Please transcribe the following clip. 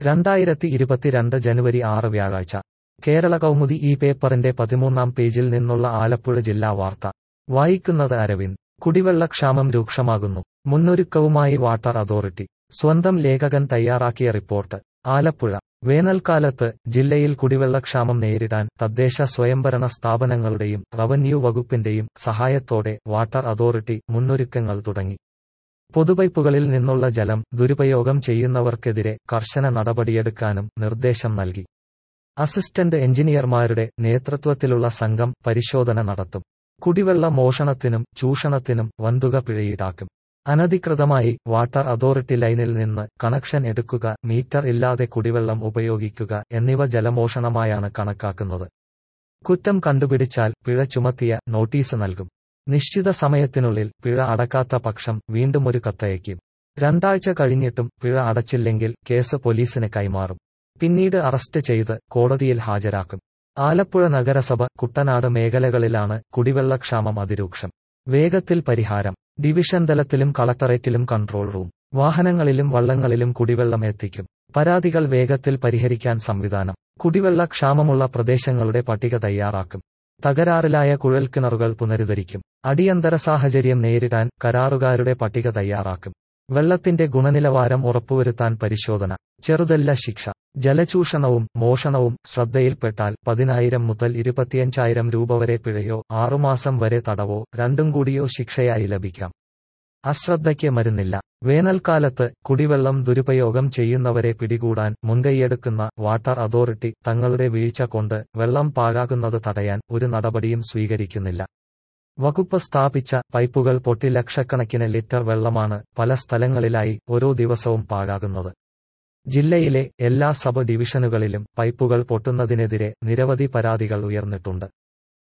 രണ്ടായിരത്തി ഇരുപത്തിരണ്ട് ജനുവരി ആറ് വ്യാഴാഴ്ച കേരള കൗമുദി ഈ പേപ്പറിന്റെ പതിമൂന്നാം പേജിൽ നിന്നുള്ള ആലപ്പുഴ ജില്ലാ വാർത്ത വായിക്കുന്നത് അരവിന്ദ് കുടിവെള്ളക്ഷാമം രൂക്ഷമാകുന്നു മുന്നൊരുക്കവുമായി വാട്ടർ അതോറിറ്റി സ്വന്തം ലേഖകൻ തയ്യാറാക്കിയ റിപ്പോർട്ട് ആലപ്പുഴ വേനൽക്കാലത്ത് ജില്ലയിൽ കുടിവെള്ളക്ഷാമം നേരിടാൻ തദ്ദേശ സ്വയംഭരണ സ്ഥാപനങ്ങളുടെയും റവന്യൂ വകുപ്പിന്റെയും സഹായത്തോടെ വാട്ടർ അതോറിറ്റി മുന്നൊരുക്കങ്ങൾ തുടങ്ങി പൊതുപൈപ്പുകളിൽ നിന്നുള്ള ജലം ദുരുപയോഗം ചെയ്യുന്നവർക്കെതിരെ കർശന നടപടിയെടുക്കാനും നിർദ്ദേശം നൽകി അസിസ്റ്റന്റ് എഞ്ചിനീയർമാരുടെ നേതൃത്വത്തിലുള്ള സംഘം പരിശോധന നടത്തും കുടിവെള്ള മോഷണത്തിനും ചൂഷണത്തിനും വന്തുക പിഴയീടാക്കും അനധികൃതമായി വാട്ടർ അതോറിറ്റി ലൈനിൽ നിന്ന് കണക്ഷൻ എടുക്കുക മീറ്റർ ഇല്ലാതെ കുടിവെള്ളം ഉപയോഗിക്കുക എന്നിവ ജലമോഷണമായാണ് കണക്കാക്കുന്നത് കുറ്റം കണ്ടുപിടിച്ചാൽ പിഴ ചുമത്തിയ നോട്ടീസ് നൽകും നിശ്ചിത സമയത്തിനുള്ളിൽ പിഴ അടക്കാത്ത പക്ഷം വീണ്ടും ഒരു കത്തയക്കും രണ്ടാഴ്ച കഴിഞ്ഞിട്ടും പിഴ അടച്ചില്ലെങ്കിൽ കേസ് പോലീസിന് കൈമാറും പിന്നീട് അറസ്റ്റ് ചെയ്ത് കോടതിയിൽ ഹാജരാക്കും ആലപ്പുഴ നഗരസഭ കുട്ടനാട് മേഖലകളിലാണ് കുടിവെള്ളക്ഷാമം അതിരൂക്ഷം വേഗത്തിൽ പരിഹാരം ഡിവിഷൻ തലത്തിലും കളക്ടറേറ്റിലും കൺട്രോൾ റൂം വാഹനങ്ങളിലും വള്ളങ്ങളിലും കുടിവെള്ളം എത്തിക്കും പരാതികൾ വേഗത്തിൽ പരിഹരിക്കാൻ സംവിധാനം കുടിവെള്ള ക്ഷാമമുള്ള പ്രദേശങ്ങളുടെ പട്ടിക തയ്യാറാക്കും തകരാറിലായ കുഴൽക്കിണറുകൾ പുനരുദ്ധരിക്കും അടിയന്തര സാഹചര്യം നേരിടാൻ കരാറുകാരുടെ പട്ടിക തയ്യാറാക്കും വെള്ളത്തിന്റെ ഗുണനിലവാരം ഉറപ്പുവരുത്താൻ പരിശോധന ചെറുതല്ല ശിക്ഷ ജലചൂഷണവും മോഷണവും ശ്രദ്ധയിൽപ്പെട്ടാൽ പതിനായിരം മുതൽ ഇരുപത്തിയഞ്ചായിരം രൂപ വരെ പിഴയോ ആറുമാസം വരെ തടവോ രണ്ടും കൂടിയോ ശിക്ഷയായി ലഭിക്കാം അശ്രദ്ധയ്ക്ക് മരുന്നില്ല വേനൽക്കാലത്ത് കുടിവെള്ളം ദുരുപയോഗം ചെയ്യുന്നവരെ പിടികൂടാൻ മുൻകൈയെടുക്കുന്ന വാട്ടർ അതോറിറ്റി തങ്ങളുടെ വീഴ്ച കൊണ്ട് വെള്ളം പാഴാകുന്നത് തടയാൻ ഒരു നടപടിയും സ്വീകരിക്കുന്നില്ല വകുപ്പ് സ്ഥാപിച്ച പൈപ്പുകൾ പൊട്ടി ലക്ഷക്കണക്കിന് ലിറ്റർ വെള്ളമാണ് പല സ്ഥലങ്ങളിലായി ഓരോ ദിവസവും പാഴാകുന്നത് ജില്ലയിലെ എല്ലാ സബ് ഡിവിഷനുകളിലും പൈപ്പുകൾ പൊട്ടുന്നതിനെതിരെ നിരവധി പരാതികൾ ഉയർന്നിട്ടുണ്ട്